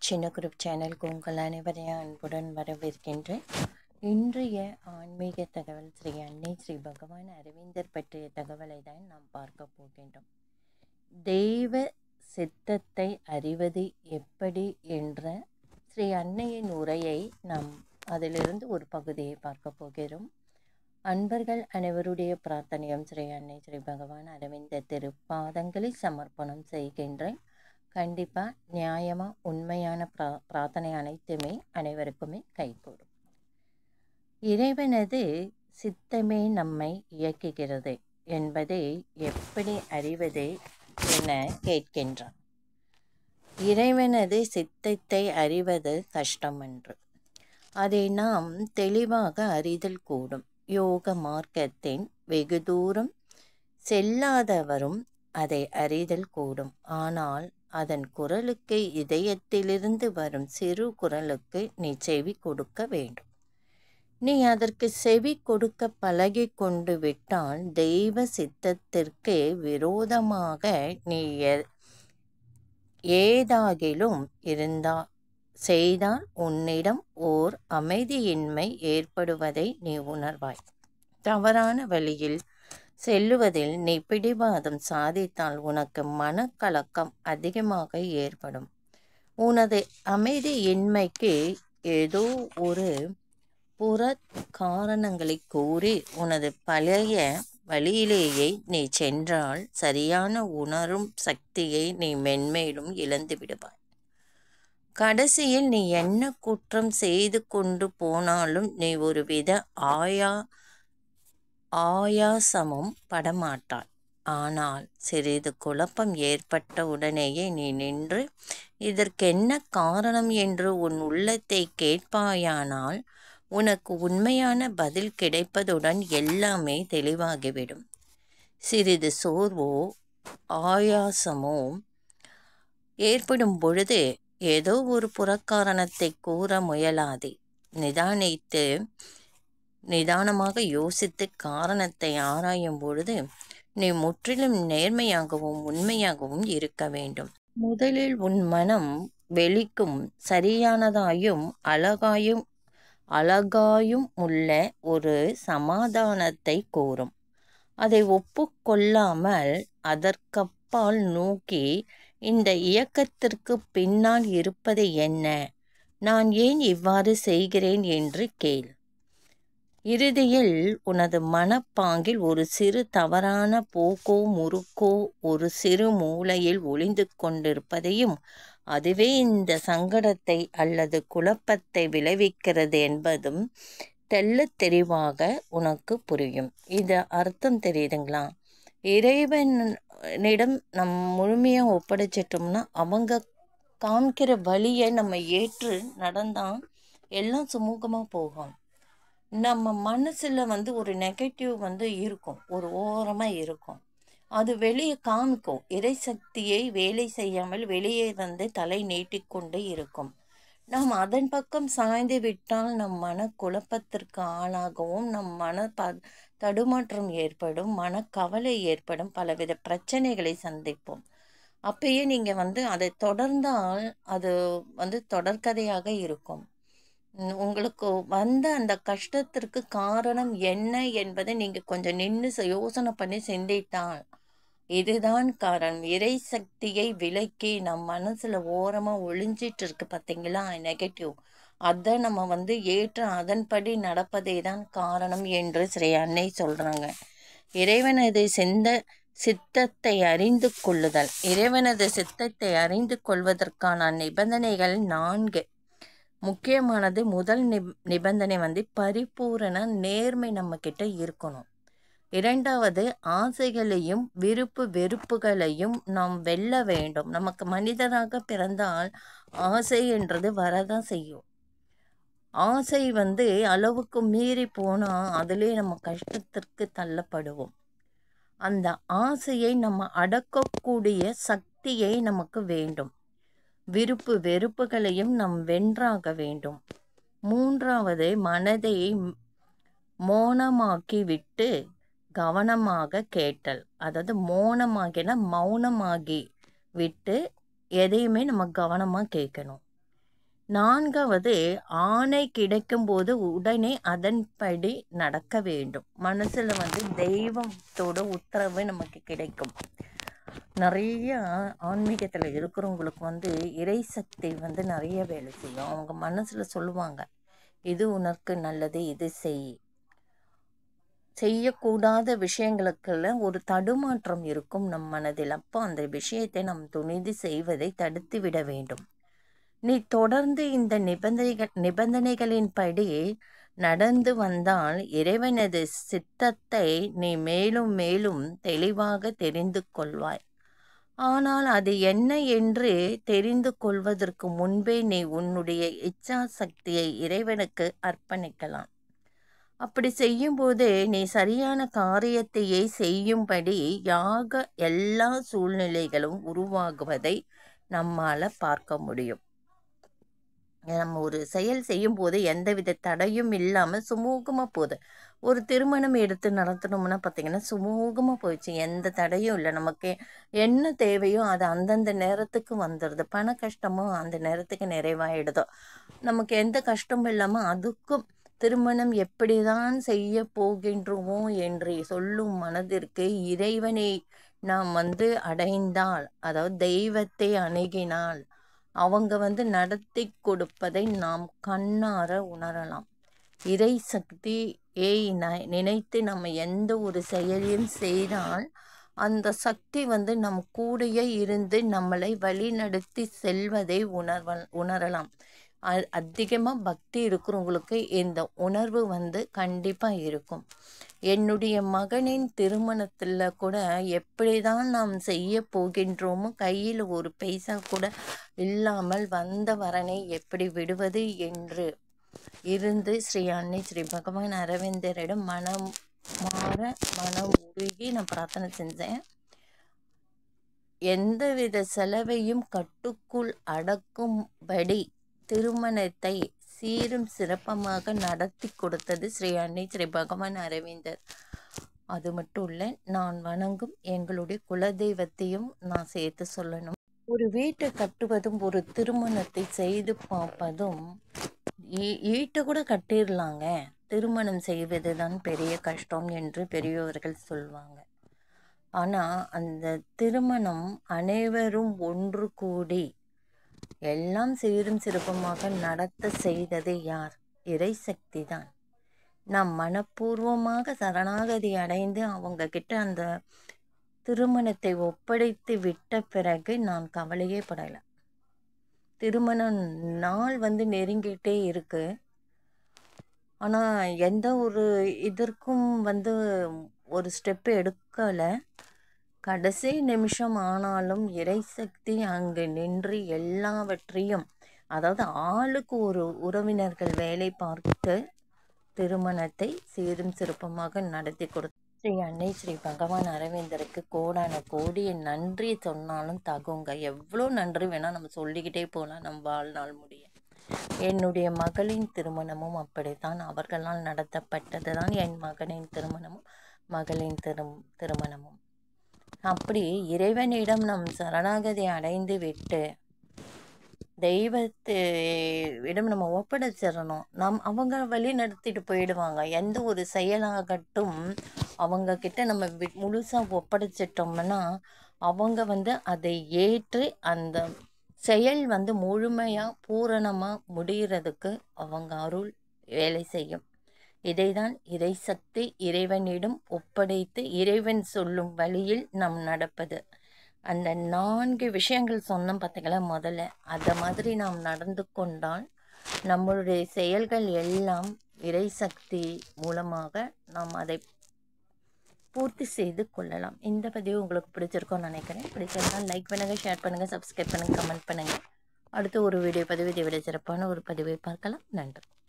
சின்ன குரூப் சேனலுக்கு உங்கள் அனைவரையும் அன்புடன் வரவேற்கின்றேன் இன்றைய ஆன்மீக தகவல் ஸ்ரீ அன்னை ஸ்ரீ பகவான் அரவிந்தர் பற்றிய தகவலை தான் நாம் பார்க்க போகின்றோம் தெய்வ சித்தத்தை அறிவது எப்படி என்ற ஸ்ரீ அன்னையின் உரையை நாம் அதிலிருந்து ஒரு பகுதியை பார்க்க போகிறோம் அன்பர்கள் அனைவருடைய பிரார்த்தனையும் ஸ்ரீ அன்னை ஸ்ரீ பகவான் அரவிந்த திருப்பாதங்களில் சமர்ப்பணம் செய்கின்றேன் கண்டிப்பாக நியாயமாக உண்மையான பிரா பிரார்த்தனை அனைத்துமே அனைவருக்குமே கைகூடும் இறைவனது சித்தமே நம்மை இயக்குகிறது என்பதை எப்படி அறிவது என கேட்கின்றான் இறைவனது சித்தத்தை அறிவது கஷ்டமன்று அதை நாம் தெளிவாக அறிதல் கூடும் யோக மார்க்கத்தின் வெகு தூரம் செல்லாதவரும் அதை அறிதல் கூடும் ஆனால் அதன் குரலுக்கு இதயத்திலிருந்து வரும் சிறு குரலுக்கு நீ செவி கொடுக்க வேண்டும் நீ அதற்கு செவி கொடுக்க பழகி கொண்டு விட்டால் தெய்வ சித்தத்திற்கு விரோதமாக நீ ஏதாகிலும் இருந்தா செய்தால் உன்னிடம் ஓர் அமைதியின்மை ஏற்படுவதை நீ உணர்வாய் தவறான வழியில் செல்லுவதில் நீ பிடிவாதம் சாதித்தால் உனக்கு மனக்கலக்கம் அதிகமாக ஏற்படும் உனது அமைதியின்மைக்கு ஏதோ ஒரு புற காரணங்களை கூறி உனது பழைய வழியிலேயே நீ சென்றால் சரியான உணரும் சக்தியை நீ மென்மேலும் இழந்து விடுவாய் கடைசியில் நீ என்ன குற்றம் செய்து கொண்டு போனாலும் நீ ஒருவித ஆயா ஆயாசமும் படமாட்டாய் ஆனால் சிறிது குழப்பம் ஏற்பட்ட உடனேயே நீ நின்று இதற்கென்ன காரணம் என்று உன் உள்ளத்தை கேட்பாயானால் உனக்கு உண்மையான பதில் கிடைப்பதுடன் எல்லாமே தெளிவாகிவிடும் சிறிது சோர்வோ ஆயாசமோ ஏற்படும் பொழுது ஏதோ ஒரு புறக்காரணத்தை கூற முயலாதே நிதானித்து நிதானமாக யோசித்து காரணத்தை ஆராயும் பொழுது நீ முற்றிலும் நேர்மையாகவும் உண்மையாகவும் இருக்க வேண்டும் முதலில் உன் மனம் வெளிக்கும் சரியானதாயும் அழகாயும் அழகாயும் உள்ள ஒரு சமாதானத்தை கோரும் அதை ஒப்புக்கொள்ளாமல் அதற்கப்பால் நோக்கி இந்த இயக்கத்திற்கு பின்னால் இருப்பது என்ன நான் ஏன் இவ்வாறு செய்கிறேன் என்று கேள் இறுதியில் உனது மனப்பாங்கில் ஒரு சிறு தவறான போக்கோ முறுக்கோ ஒரு சிறு மூலையில் ஒளிந்து கொண்டிருப்பதையும் அதுவே இந்த சங்கடத்தை அல்லது குழப்பத்தை விளைவிக்கிறது என்பதும் தெல்ல தெளிவாக உனக்கு புரியும் இது அர்த்தம் தெரியுதுங்களா இறைவனிடம் நம் முழுமையாக ஒப்படைச்சிட்டோம்னா அவங்க காமிக்கிற வழியை நம்ம ஏற்று நடந்தால் எல்லாம் சுமூகமாக போகும் நம்ம மனசில் வந்து ஒரு நெகட்டிவ் வந்து இருக்கும் ஒரு ஓரமாக இருக்கும் அது வெளியே காமிக்கும் இறை சக்தியை வேலை செய்யாமல் வெளியே வந்து தலை நீட்டிக்கொண்டு இருக்கும் நாம் அதன் பக்கம் சாய்ந்து விட்டால் நம் மன குழப்பத்திற்கு ஆளாகவும் நம் மன ப தடுமாற்றம் ஏற்படும் மனக்கவலை ஏற்படும் பலவித பிரச்சனைகளை சந்திப்போம் அப்பயே நீங்கள் வந்து அதை தொடர்ந்தால் அது வந்து தொடர்கதையாக இருக்கும் உங்களுக்கு வந்த அந்த கஷ்டத்திற்கு காரணம் என்ன என்பதை நீங்கள் கொஞ்சம் நின்று யோசனை பண்ணி சிந்தித்தால் இதுதான் காரணம் இறை சக்தியை விலக்கி நம் மனசில் ஓரமாக ஒளிஞ்சிட்டு இருக்கு பார்த்தீங்களா நெகட்டிவ் அதை நம்ம வந்து ஏற்று அதன்படி நடப்பதே தான் காரணம் என்று ஸ்ரீ அன்னை சொல்கிறாங்க இறைவனது சிந்த சித்தத்தை அறிந்து கொள்ளுதல் இறைவனது சித்தத்தை அறிந்து கொள்வதற்கான நிபந்தனைகள் நான்கு முக்கியமானது முதல் நிப் நிபந்தனை வந்து பரிபூரண நேர்மை நம்ம கிட்ட இருக்கணும் இரண்டாவது ஆசைகளையும் விருப்பு வெறுப்புகளையும் நாம் வெல்ல வேண்டும் நமக்கு மனிதராக பிறந்தால் ஆசை என்றது வரதான் செய்யும் ஆசை வந்து அளவுக்கு மீறி போனால் அதிலே நம்ம கஷ்டத்திற்கு தள்ளப்படுவோம் அந்த ஆசையை நம்ம அடக்கக்கூடிய சக்தியை நமக்கு வேண்டும் விருப்பு வெறுப்புகளையும் நம் வென்றாக வேண்டும் மூன்றாவது மனதை மோனமாக்கி விட்டு கவனமாக கேட்டல் அதாவது மோனமாகினா மௌனமாகி விட்டு எதையுமே நம்ம கவனமாக கேட்கணும் நான்காவது ஆணை கிடைக்கும்போது உடனே அதன்படி நடக்க வேண்டும் மனசில் வந்து தெய்வத்தோட உத்தரவு நமக்கு கிடைக்கும் நிறைய ஆன்மீகத்தில் இருக்கிறவங்களுக்கு வந்து இறை சக்தி வந்து நிறைய வேலை செய்யும் அவங்க மனசில் சொல்லுவாங்க இது உனக்கு நல்லது இது செய் செய்யக்கூடாத விஷயங்களுக்கெல்லாம் ஒரு தடுமாற்றம் இருக்கும் நம் மனதில் அப்போ அந்த விஷயத்தை நம் துணிந்து செய்வதை தடுத்து விட வேண்டும் நீ தொடர்ந்து இந்த நிபந்தனைகள் நிபந்தனைகளின்படி நடந்து வந்தால் இறைவனது சித்தத்தை நீ மேலும் மேலும் தெளிவாக தெரிந்து கொள்வாய் ஆனால் அது என்ன என்று தெரிந்து கொள்வதற்கு முன்பே நீ உன்னுடைய இச்சா சக்தியை இறைவனுக்கு அர்ப்பணிக்கலாம் அப்படி செய்யும்போது நீ சரியான காரியத்தையே செய்யும்படி யாக எல்லா சூழ்நிலைகளும் உருவாகுவதை நம்மால் பார்க்க முடியும் நம்ம ஒரு செயல் செய்யும் போது எந்தவித தடையும் இல்லாமல் சுமூகமாக போகுது ஒரு திருமணம் எடுத்து நடத்தணும்னா பார்த்திங்கன்னா சுமூகமாக போயிடுச்சு எந்த தடையும் இல்லை நமக்கு என்ன தேவையோ அது அந்தந்த நேரத்துக்கு வந்துடுது பண கஷ்டமும் அந்த நேரத்துக்கு நிறைவாயிடுதோ நமக்கு எந்த கஷ்டமும் இல்லாமல் அதுக்கும் திருமணம் எப்படி தான் செய்ய போகின்றோமோ என்று சொல்லும் மனதிற்கு இறைவனை நாம் வந்து அடைந்தால் அதாவது தெய்வத்தை அணுகினால் அவங்க வந்து நடத்தி கொடுப்பதை நாம் கண்ணார உணரலாம் இறை சக்தி ஏய் நினைத்து நம்ம எந்த ஒரு செயலையும் செய்தால் அந்த சக்தி வந்து நம் கூடையே இருந்து நம்மளை வழி நடத்தி செல்வதை உணர்வ உணரலாம் அதிகமாக பக்தி இருக்கிறவங்களுக்கு இந்த உணர்வு வந்து கண்டிப்பாக இருக்கும் என்னுடைய மகனின் திருமணத்தில் கூட எப்படி தான் நாம் செய்ய போகின்றோமோ கையில் ஒரு பைசா கூட இல்லாமல் வந்த வரனை எப்படி விடுவது என்று இருந்து ஸ்ரீ அன்னை ஸ்ரீ பகவான் அரவிந்தரிடம் மனம் மாற மனம் உருகி நான் பிரார்த்தனை செஞ்சேன் எந்தவித செலவையும் கட்டுக்குள் அடக்கும்படி திருமணத்தை சீரும் சிறப்பமாக நடத்தி கொடுத்தது ஸ்ரீ அன்னை ஸ்ரீ பகவான் அரவிந்தர் அது மட்டும் இல்லை நான் வணங்கும் எங்களுடைய குலதெய்வத்தையும் நான் சேர்த்து சொல்லணும் ஒரு வீட்டை கட்டுவதும் ஒரு திருமணத்தை செய்து பார்ப்பதும் வீட்டை கூட கட்டிடலாங்க திருமணம் செய்வது தான் பெரிய கஷ்டம் என்று பெரியவர்கள் சொல்வாங்க ஆனால் அந்த திருமணம் அனைவரும் ஒன்று கூடி எல்லாம் சீரும் சிறப்புமாக நடத்த செய்தது யார் இறை சக்தி தான் நாம் மனப்பூர்வமாக சரணாகதி அடைந்து அவங்க கிட்ட அந்த திருமணத்தை ஒப்படைத்து விட்ட பிறகு நான் கவலையே படலை திருமண நாள் வந்து நெருங்கிட்டே இருக்கு ஆனால் எந்த ஒரு இதற்கும் வந்து ஒரு ஸ்டெப்பு எடுக்கலை கடைசி நிமிஷம் ஆனாலும் இறைசக்தி அங்கு நின்று எல்லாவற்றையும் அதாவது ஆளுக்கு ஒரு உறவினர்கள் வேலை பார்த்து திருமணத்தை சீரும் சிறப்பமாக நடத்தி கொடுத்து ஸ்ரீ அன்னை ஸ்ரீ பகவான் அரவிந்தருக்கு கோடான கோடிய நன்றி சொன்னாலும் தகுங்க எவ்வளோ நன்றி வேணால் நம்ம சொல்லிக்கிட்டே போகலாம் நம் வாழ்நாள் முடிய என்னுடைய மகளின் திருமணமும் அப்படித்தான் அவர்களால் நடத்தப்பட்டது தான் என் மகனின் திருமணமும் மகளின் திரு திருமணமும் அப்படி இறைவனிடம் நம் சரணாகதி அடைந்து விட்டு தெய்வத்தை இடம் நம்ம ஒப்படைச்சிடணும் நம் அவங்க வழி நடத்திட்டு போயிடுவாங்க எந்த ஒரு செயலாகட்டும் அவங்க கிட்ட நம்ம வி முழுசாக ஒப்படைச்சிட்டோம்னா அவங்க வந்து அதை ஏற்று அந்த செயல் வந்து முழுமையாக பூரணமாக முடிகிறதுக்கு அவங்க அருள் வேலை செய்யும் இதைதான் இறைசக்தி இறைவனிடம் ஒப்படைத்து இறைவன் சொல்லும் வழியில் நாம் நடப்பது அந்த நான்கு விஷயங்கள் சொன்னோம் பார்த்தீங்களா முதல்ல அதை மாதிரி நாம் நடந்து கொண்டால் நம்மளுடைய செயல்கள் எல்லாம் இறைசக்தி மூலமாக நாம் அதை பூர்த்தி செய்து கொள்ளலாம் இந்த பதிவு உங்களுக்கு பிடிச்சிருக்கோன்னு நினைக்கிறேன் பிடிச்சிருந்தால் லைக் பண்ணுங்கள் ஷேர் பண்ணுங்கள் சப்ஸ்கிரைப் பண்ணுங்கள் கமெண்ட் பண்ணுங்கள் அடுத்து ஒரு வீடியோ பதிவு இதை விட சிறப்பான ஒரு பதிவை பார்க்கலாம் நன்றி